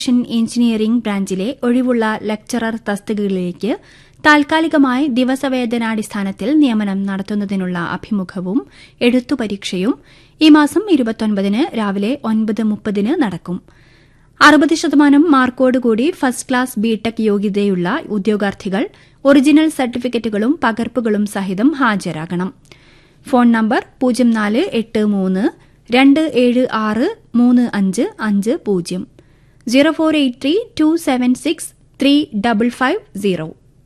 ഷൻ എഞ്ചിനീയറിംഗ് ബ്രാഞ്ചിലെ ഒഴിവുള്ള ലെക്ചറർ തസ്തികകളിലേക്ക് താൽക്കാലികമായി ദിവസവേതനാടിസ്ഥാനത്തിൽ നിയമനം നടത്തുന്നതിനുള്ള അഭിമുഖവും എഴുത്തുപരീക്ഷയും ഈ മാസം ഇരുപത്തൊൻപതിന് രാവിലെ ഒൻപത് മുപ്പതിന് നടക്കും അറുപത് ശതമാനം മാർക്കോടുകൂടി ഫസ്റ്റ് ക്ലാസ് ബിടെക് യോഗ്യതയുള്ള ഉദ്യോഗാർത്ഥികൾ ഒറിജിനൽ സർട്ടിഫിക്കറ്റുകളും പകർപ്പുകളും സഹിതം ഹാജരാകണം ഫോൺ നമ്പർ പൂജ്യം നാല് എട്ട് മൂന്ന് രണ്ട് ഏഴ് ആറ് മൂന്ന് അഞ്ച് അഞ്ച് പൂജ്യം zero four eight three two seven six three double five zero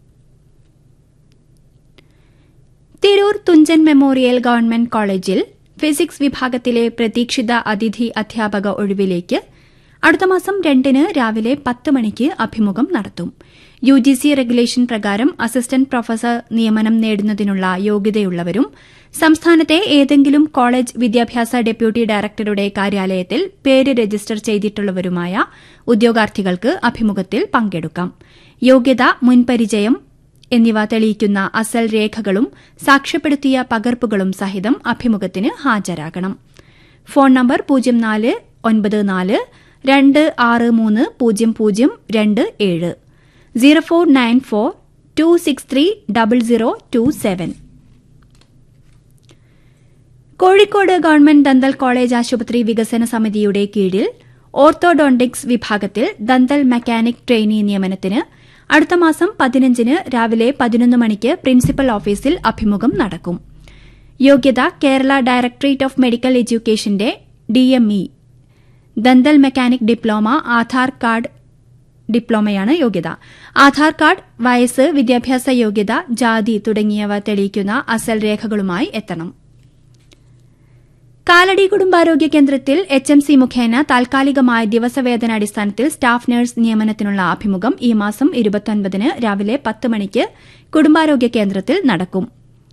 Tirur Thunchan memorial government കോളേജിൽ ഫിസിക്സ് വിഭാഗത്തിലെ പ്രതീക്ഷിത അതിഥി അധ്യാപക ഒഴിവിലേക്ക് അടുത്ത മാസം രണ്ടിന് രാവിലെ പത്ത് മണിക്ക് അഭിമുഖം നടത്തും യു ജി സി റെഗുലേഷൻ പ്രകാരം അസിസ്റ്റന്റ് പ്രൊഫസർ നിയമനം നേടുന്നതിനുള്ള യോഗ്യതയുള്ളവരും സംസ്ഥാനത്തെ ഏതെങ്കിലും കോളേജ് വിദ്യാഭ്യാസ ഡെപ്യൂട്ടി ഡയറക്ടറുടെ കാര്യാലയത്തിൽ പേര് രജിസ്റ്റർ ചെയ്തിട്ടുള്ളവരുമായ ഉദ്യോഗാർത്ഥികൾക്ക് അഭിമുഖത്തിൽ പങ്കെടുക്കാം യോഗ്യത മുൻപരിചയം എന്നിവ തെളിയിക്കുന്ന അസൽ രേഖകളും സാക്ഷ്യപ്പെടുത്തിയ പകർപ്പുകളും സഹിതം അഭിമുഖത്തിന് ഹാജരാകണം ഫോൺ നമ്പർ പൂജ്യം നാല് ഒൻപത് നാല് രണ്ട് ആറ് മൂന്ന് പൂജ്യം പൂജ്യം രണ്ട് ഏഴ് zero four nine four two six three double zero two seven Kozhikode government dental college ആശുപത്രി വികസന സമിതിയുടെ കീഴിൽ ഓർത്തോഡോണ്ടിക്സ് വിഭാഗത്തിൽ ദന്തൽ മെക്കാനിക് ട്രെയിനി നിയമനത്തിന് അടുത്ത മാസം പതിനഞ്ചിന് രാവിലെ പതിനൊന്ന് മണിക്ക് പ്രിൻസിപ്പൽ ഓഫീസിൽ അഭിമുഖം നടക്കും യോഗ്യത കേരള ഡയറക്ടറേറ്റ് ഓഫ് മെഡിക്കൽ എഡ്യൂക്കേഷന്റെ DME dental mechanic diploma Aadhaar card ഡിപ്ലോമയാണ് യോഗ്യത ആധാർ കാർഡ് വയസ്സ് വിദ്യാഭ്യാസ യോഗ്യത ജാതി തുടങ്ങിയവ തെളിയിക്കുന്ന അസൽ രേഖകളുമായി എത്തണം കാലടി കുടുംബാരോഗ്യ കേന്ദ്രത്തിൽ എച്ച് എം സി മുഖേന താൽക്കാലികമായ ദിവസവേതനാടിസ്ഥാനത്തിൽ സ്റ്റാഫ് നഴ്സ് നിയമനത്തിനുള്ള അഭിമുഖം ഈ മാസം ഇരുപത്തൊൻപതിന് രാവിലെ പത്ത് മണിക്ക് കുടുംബാരോഗ്യ കേന്ദ്രത്തിൽ നടക്കും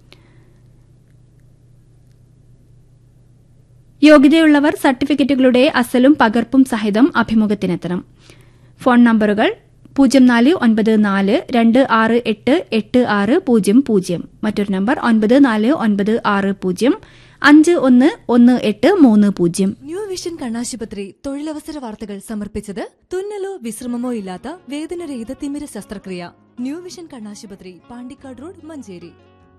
യോഗ്യതയുള്ളവർ സർട്ടിഫിക്കറ്റുകളുടെ അസലും പകർപ്പും സഹിതം അഭിമുഖത്തിനെത്തണം ഫോൺ നമ്പറുകൾ പൂജ്യം നാല് ഒൻപത് നാല് രണ്ട് ആറ് എട്ട് എട്ട് ആറ് പൂജ്യം പൂജ്യം മറ്റൊരു നമ്പർ ഒൻപത് നാല് ഒൻപത് ആറ് പൂജ്യം അഞ്ച് ഒന്ന് ഒന്ന് എട്ട് മൂന്ന് പൂജ്യം ന്യൂ വിഷൻ കണ്ണാശുപത്രി തൊഴിലവസര വാർത്തകൾ സമർപ്പിച്ചത് തുന്നലോ വിശ്രമമോ ഇല്ലാത്ത വേദനരഹിത തിമിര ശസ്ത്രക്രിയ ന്യൂ വിഷൻ കണ്ണാശുപത്രി Pandikkad road Manjeri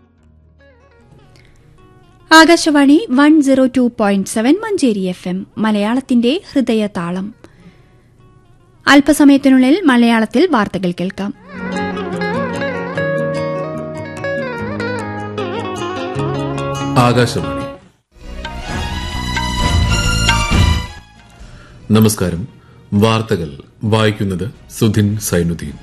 Akashvani one zero two point seven Manjeri F M മലയാളത്തിന്റെ ഹൃദയതാളം അല്പസമയത്തിനുള്ളിൽ മലയാളത്തിൽ വാർത്തകൾ കേൾക്കാം ആകാശവാണി നമസ്കാരം വാർത്തകൾ വായിക്കുന്നത് സുധിൻ സൈനുദ്ദീൻ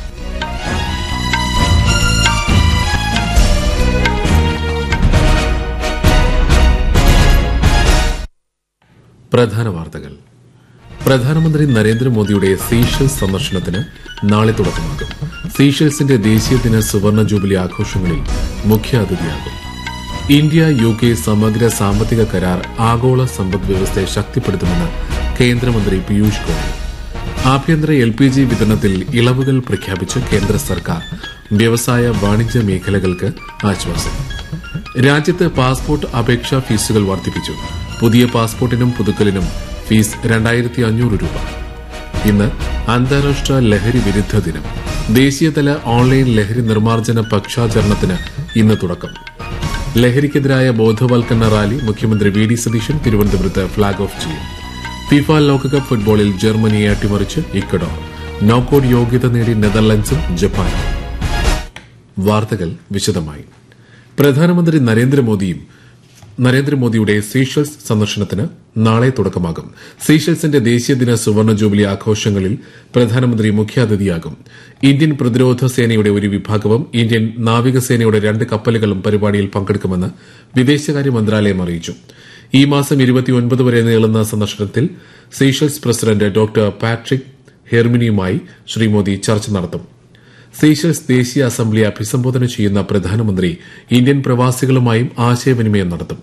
പ്രധാന വാർത്തകൾ പ്രധാനമന്ത്രി നരേന്ദ്രമോദിയുടെ സീഷൽസ് സന്ദർശനത്തിന് നാളെ തുടക്കമാകും സീഷൽസിന്റെ ദേശീയ ദിന സുവർണ ജൂബിലി ആഘോഷങ്ങളിൽ മുഖ്യാതിഥിയാകും ഇന്ത്യ യു കെ സമഗ്ര സാമ്പത്തിക കരാർ ആഗോള സമ്പദ് വ്യവസ്ഥയെ ശക്തിപ്പെടുത്തുമെന്ന് കേന്ദ്രമന്ത്രി പീയൂഷ് ഗോയൽ ആഭ്യന്തര എൽ പി ജി വിതരണത്തിൽ ഇളവുകൾ പ്രഖ്യാപിച്ച് കേന്ദ്ര സർക്കാർ വ്യവസായ വാണിജ്യ മേഖലകൾക്ക് ആശ്വാസം രാജ്യത്ത് പാസ്പോർട്ട് അപേക്ഷാ ഫീസുകൾ വർദ്ധിപ്പിച്ചു പുതിയ പാസ്പോർട്ടിനും പുതുക്കലിനും ഫീസ് രണ്ടായിരത്തി അഞ്ഞൂറ് രൂപ ഇന്ന് അന്താരാഷ്ട്ര ലഹരി വിരുദ്ധ ദിനം ദേശീയതല ഓൺലൈൻ ലഹരി നിർമ്മാർജ്ജന പക്ഷാചരണത്തിന് ഇന്ന് തുടക്കം ലഹരിക്കെതിരായ ബോധവൽക്കരണ റാലി മുഖ്യമന്ത്രി വി ഡി സതീശൻ തിരുവനന്തപുരത്ത് ഫ്ളാഗ് ഓഫ് ചെയ്യും ഫിഫ ലോകകപ്പ് ഫുട്ബോളിൽ ജർമ്മനിയെ അട്ടിമറിച്ച് ഇക്കഡോർ നോക്കൌട്ട് യോഗ്യത നേടി നെതർലൻഡ്സും ജപ്പാനും വാർത്തകൾ വിശദമായി പ്രധാനമന്ത്രി നരേന്ദ്രമോദിയും നരേന്ദ്രമോദിയുടെ സീഷൽസ് സന്ദർശനത്തിന് നാളെ തുടക്കമാകും സീഷൽസിന്റെ ദേശീയദിന സുവർണ ജൂബിലി ആഘോഷങ്ങളിൽ പ്രധാനമന്ത്രി മുഖ്യാതിഥിയാകും ഇന്ത്യൻ പ്രതിരോധ സേനയുടെ ഒരു വിഭാഗവും ഇന്ത്യൻ നാവികസേനയുടെ രണ്ട് കപ്പലുകളും പരിപാടിയിൽ പങ്കെടുക്കുമെന്ന് വിദേശകാര്യ മന്ത്രാലയം അറിയിച്ചു ഈ മാസം ഇരുപത്തിയൊൻപത് വരെ നീളുന്ന സന്ദർശനത്തിൽ സീഷൽസ് പ്രസിഡന്റ് ഡോക്ടർ പാട്രിക് ഹെർമിനിയുമായി ശ്രീ മോദി ചർച്ച നടത്തും സീഷൽസ് ദേശീയ അസംബ്ലി അഭിസംബോധന ചെയ്യുന്ന പ്രധാനമന്ത്രി ഇന്ത്യൻ പ്രവാസികളുമായും ആശയവിനിമയം നടത്തും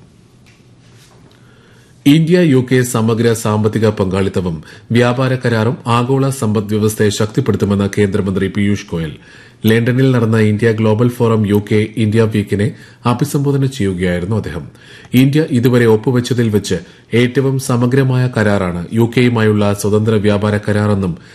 ഇന്ത്യ യു കെ സമഗ്ര സാമ്പത്തിക പങ്കാളിത്തവും വ്യാപാര കരാറും ആഗോള സമ്പദ് വ്യവസ്ഥയെ ശക്തിപ്പെടുത്തുമെന്ന് കേന്ദ്രമന്ത്രി പീയൂഷ് ഗോയൽ ലണ്ടനിൽ നടന്ന India global forum U K India വീക്കിനെ അഭിസംബോധന ചെയ്യുകയായിരുന്നു അദ്ദേഹം ഇന്ത്യ ഇതുവരെ ഒപ്പുവച്ചതിൽ വെച്ച് ഏറ്റവും സമഗ്രമായ കരാറാണ് യു കെയുമായുള്ള സ്വതന്ത്ര വ്യാപാര കരാറെന്നും